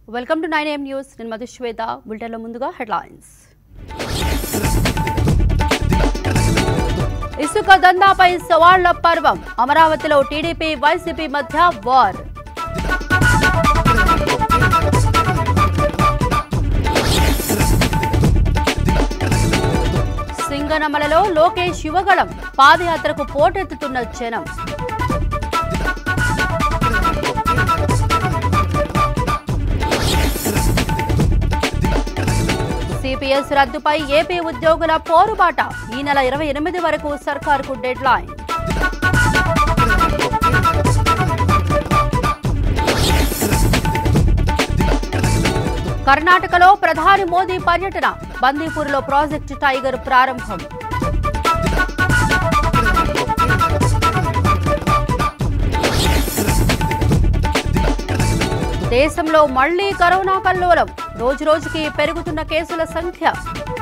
welcome to nine M news నేను మధు శ్వేత బులెటిన్లో ముందుగా హెడ్లైన్స్ ఇసుక దందాపై సవాళ్ల పర్వం అమరావతిలో టీడీపీ వైసీపీ మధ్య వార్ సింగనమలలో లోకేష్ యువగళం పాదయాత్రకు పోటెత్తుతున్న జనం సిపిఎస్ రద్దుపై ఏపీ ఉద్యోగుల పోరుబాట ఈ నెల ఇరవై ఎనిమిది వరకు సర్కార్కు డెడ్ లైన్ కర్ణాటకలో ప్రధాని మోదీ పర్యటన బందీపూర్లో ప్రాజెక్టు టైగర్ ప్రారంభం దేశంలో మళ్లీ కరోనా కల్లోలం రోజురోజుకి పెరుగుతున్న కేసుల సంఖ్య